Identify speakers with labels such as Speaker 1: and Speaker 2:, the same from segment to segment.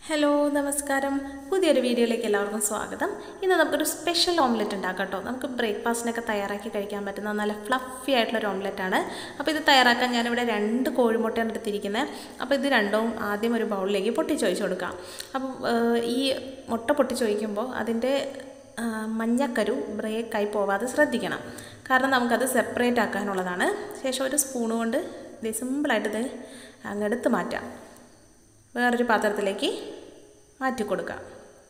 Speaker 1: hello നമസ്കാരം പുതിയൊരു വീഡിയോയിലേക്ക് എല്ലാവർക്കും സ്വാഗതം ഇന്ന് നമുക്കൊരു സ്പെഷ്യൽ ഓംലെറ്റ് ഉണ്ടാക്കാം കേട്ടോ നമുക്ക് ബ്രേക്ക്ഫാസ്റ്റിനൊക്കെ തയ്യാറാക്കി കഴിക്കാൻ പറ്റുന്ന നല്ല ഫ്ലഫി ആയിട്ടുള്ള ഒരു ഓംലെറ്റാണ് അപ്പോൾ ഇത് തയ്യാറാക്കാൻ ഞാനിവിടെ രണ്ട് കോഴിമുട്ടയാണ് എടുത്തിരിക്കുന്നത് അപ്പോൾ ഇത് രണ്ടും ആദ്യം ഒരു ബൗളിലേക്ക് പൊട്ടിച്ച് ഒഴിച്ച് കൊടുക്കാം അപ്പം ഏഹ്, ഈ മുട്ട പൊട്ടിച്ച് ഒഴിക്കുമ്പോൾ അതിൻ്റെ ആ, മഞ്ഞക്കരു ബ്രേക്കായി പോവാതെ ശ്രദ്ധിക്കണം കാരണം നമുക്കത് സെപ്പറേറ്റ് ആക്കാനുള്ളതാണ് ശേഷം ഒരു സ്പൂൺ കൊണ്ട് ഇത് സിമ്പിളായിട്ട് ഇത് അങ്ങെടുത്ത് മാറ്റാം വേറൊരു പാത്രത്തിലേക്ക് മാറ്റി കൊടുക്കാം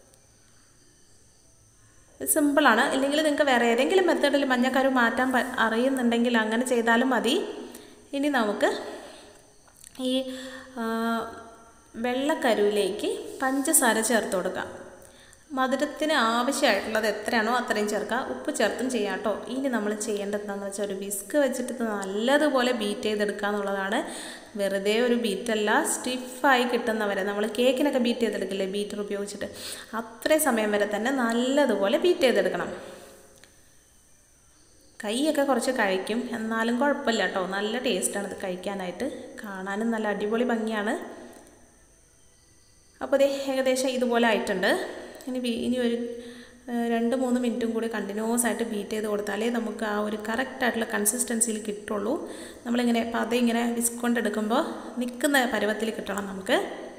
Speaker 1: ഇത് സിമ്പിളാണ് ഇല്ലെങ്കിൽ നിങ്ങൾക്ക് വേറെ ഏതെങ്കിലും മെത്തേഡിൽ മഞ്ഞക്കരു മാറ്റാൻ പ- അറിയുന്നുണ്ടെങ്കിൽ അങ്ങനെ ചെയ്താലും മതി ഇനി നമുക്ക് ഈ ആ, വെള്ളക്കരുവിലേക്ക് പഞ്ചസാര ചേർത്ത് കൊടുക്കാം മധുരത്തിന് ആവശ്യമായിട്ടുള്ളത് എത്രയാണോ അത്രയും ചേർക്കാം ഉപ്പ് ചേർത്തും ചെയ്യാം കേട്ടോ ഇനി നമ്മൾ ചെയ്യേണ്ടത് എന്താണെന്ന് വെച്ചാൽ ഒരു വിസ്ക് വെച്ചിട്ട് ഇത് നല്ലതുപോലെ ബീറ്റ് ചെയ്തെടുക്കുക എന്നുള്ളതാണ് വെറുതെ ഒരു ബീറ്റല്ല സ്റ്റിഫായി കിട്ടുന്നവരെ നമ്മൾ കേക്കിനൊക്കെ ബീറ്റ് ചെയ്തെടുക്കില്ലേ ബീറ്റർ ഉപയോഗിച്ചിട്ട് അത്രയും സമയം വരെ തന്നെ നല്ലതുപോലെ ബീറ്റ് ചെയ്തെടുക്കണം കൈയൊക്കെ കുറച്ച് കഴിക്കും എന്നാലും കുഴപ്പമില്ല കേട്ടോ നല്ല ടേസ്റ്റാണ് ഇത് കഴിക്കാനായിട്ട് കാണാനും നല്ല അടിപൊളി ഭംഗിയാണ് അപ്പോൾ ദേ ഏകദേശം ഇതുപോലെ ആയിട്ടുണ്ട് ഇനി ബീ- ഇനി ഒരു ഏഹ്, രണ്ട് മൂന്ന് മിനിറ്റും കൂടി കണ്ടിന്യൂസ് ആയിട്ട് ബീറ്റ് ചെയ്ത് കൊടുത്താലേ നമുക്ക് ആ ഒരു കറക്റ്റ് ആയിട്ടുള്ള കൺസിസ്റ്റൻസിയിൽ കിട്ടുള്ളൂ നമ്മളിങ്ങനെ പത ഇങ്ങനെ വിസ്ക് കൊണ്ട് എടുക്കുമ്പോൾ നിൽക്കുന്ന പരുവത്തിൽ കിട്ടണം നമുക്ക്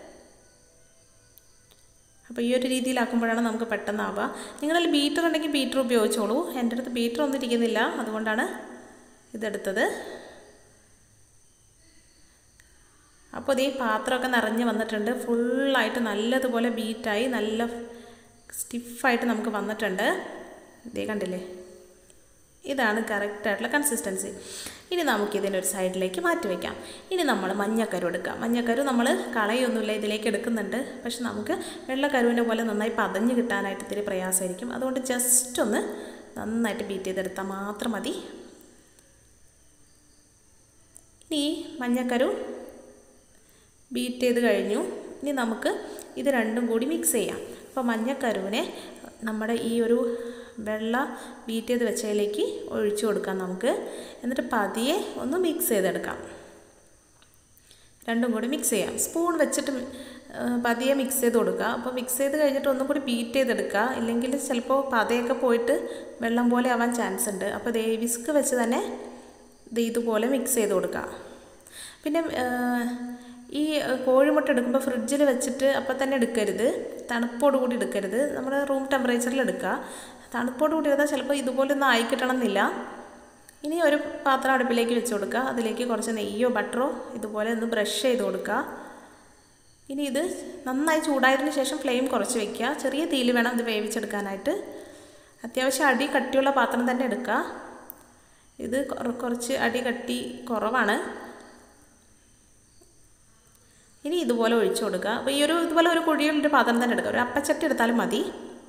Speaker 1: അപ്പോൾ ഈ ഒരു രീതിയിലാക്കുമ്പോഴാണ് നമുക്ക് പെട്ടെന്നാവുക നിങ്ങളിൽ ബീറ്റർ ഉണ്ടെങ്കിൽ ബീറ്റർ ഉപയോഗിച്ചോളൂ എൻ്റെ അടുത്ത് ബീറ്റർ ഒന്നും ഇരിക്കുന്നില്ല അതുകൊണ്ടാണ് ഇതെടുത്തത് അപ്പോൾ ഈ പാത്രമൊക്കെ നിറഞ്ഞ് വന്നിട്ടുണ്ട് ഫുള്ളായിട്ട് നല്ലതുപോലെ ബീറ്റായി നല്ല സ്റ്റിഫായിട്ട് നമുക്ക് വന്നിട്ടുണ്ട് ഇതേ കണ്ടില്ലേ ഇതാണ് കറക്റ്റായിട്ടുള്ള കൺസിസ്റ്റൻസി ഇനി നമുക്കിതിനൊരു സൈഡിലേക്ക് മാറ്റി വയ്ക്കാം ഇനി നമ്മൾ മഞ്ഞക്കരു എടുക്കാം മഞ്ഞക്കരു നമ്മൾ കളയൊന്നുമില്ല ഇതിലേക്ക് എടുക്കുന്നുണ്ട് പക്ഷെ നമുക്ക് വെള്ളക്കരുവിൻ്റെ പോലെ നന്നായി പതഞ്ഞ് കിട്ടാനായിട്ട് ഇത്തിരി പ്രയാസമായിരിക്കും അതുകൊണ്ട് ജസ്റ്റ് ഒന്ന് നന്നായിട്ട് ബീറ്റ് ചെയ്തെടുത്താൽ മാത്രം മതി ഇനി ഈ മഞ്ഞക്കരു ബീറ്റ് ചെയ്ത് കഴിഞ്ഞു ഇനി നമുക്ക് ഇത് രണ്ടും കൂടി മിക്സ് ചെയ്യാം അപ്പോൾ മഞ്ഞക്കരുവിനെ നമ്മുടെ ഈ ഒരു വെള്ള ബീറ്റ് ചെയ്ത് വെച്ചതിലേക്ക് ഒഴിച്ചു കൊടുക്കാം നമുക്ക് എന്നിട്ട് പതിയെ ഒന്ന് മിക്സ് ചെയ്തെടുക്കാം രണ്ടും കൂടി മിക്സ് ചെയ്യാം സ്പൂൺ വെച്ചിട്ട് മി- ആ, പതിയെ മിക്സ് ചെയ്ത് കൊടുക്കുക അപ്പോൾ മിക്സ് ചെയ്ത് കഴിഞ്ഞിട്ട് ഒന്നും കൂടി ബീറ്റ് ചെയ്തെടുക്കുക ഇല്ലെങ്കിൽ ചിലപ്പോൾ പതയൊക്കെ പോയിട്ട് വെള്ളം പോലെ ആവാൻ ചാൻസ് ഉണ്ട് അപ്പോൾ ദേ വിസ്ക് വെച്ച് തന്നെ ഇത് ഇതുപോലെ മിക്സ് ചെയ്ത് കൊടുക്കുക പിന്നെ ആ, ഈ കോഴിമുട്ട എടുക്കുമ്പോൾ ഫ്രിഡ്ജിൽ വെച്ചിട്ട് അപ്പം തന്നെ എടുക്കരുത് തണുപ്പോട് കൂടി എടുക്കരുത് നമ്മുടെ റൂം ടെമ്പറേച്ചറിൽ എടുക്കുക തണുപ്പോട് കൂടി എടുത്താൽ ചിലപ്പോൾ ഇതുപോലെ ഒന്നും ആയി കിട്ടണം എന്നില്ല ഇനി ഒരു പാത്രം അടുപ്പിലേക്ക് വെച്ച് കൊടുക്കുക അതിലേക്ക് കുറച്ച് നെയ്യോ ബട്ടറോ ഇതുപോലെ ഒന്ന് ബ്രഷ് ചെയ്ത് കൊടുക്കുക ഇനി ഇത് നന്നായി ചൂടായതിന് ശേഷം ഫ്ലെയിം കുറച്ച് വെക്കുക ചെറിയ തീയിൽ വേണം ഇത് വേവിച്ചെടുക്കാനായിട്ട് അത്യാവശ്യം അടി കട്ടിയുള്ള പാത്രം തന്നെ എടുക്കുക ഇത് കുറ- കുറച്ച് അടി കട്ടി കുറവാണ് ഇനി ഇതുപോലെ ഒഴിച്ചു കൊടുക്കുക അപ്പോൾ ഈ ഒരു ഇതുപോലെ ഒരു കുഴിയുള്ളൊരു പാത്രം തന്നെ എടുക്കുക ഒരു അപ്പച്ചട്ടി എടുത്താലും മതി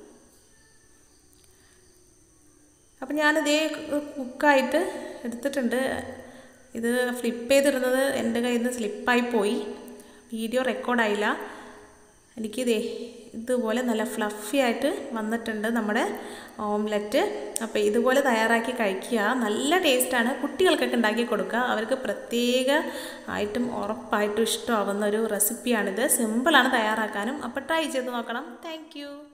Speaker 1: അപ്പം ഞാനിതേ കുക്കായിട്ട് എടുത്തിട്ടുണ്ട് ഇത് ഫ്ലിപ്പ് ചെയ്തിടുന്നത് എൻ്റെ കയ്യിൽ നിന്ന് സ്ലിപ്പായി പോയി വീഡിയോ റെക്കോർഡായില്ല എനിക്കിതേ ഇതുപോലെ നല്ല ഫ്ലഫി ആയിട്ട് വന്നിട്ടുണ്ട് നമ്മുടെ ഓംലെറ്റ് അപ്പോൾ ഇതുപോലെ തയ്യാറാക്കി കഴിക്കുക നല്ല ടേസ്റ്റാണ് കുട്ടികൾക്കൊക്കെ ഉണ്ടാക്കി കൊടുക്കുക അവർക്ക് പ്രത്യേക ആയിട്ടും ഉറപ്പായിട്ടും ഇഷ്ടമാവുന്ന ഒരു റെസിപ്പിയാണിത് സിമ്പിളാണ് തയ്യാറാക്കാനും അപ്പോൾ ട്രൈ ചെയ്ത് നോക്കണം താങ്ക്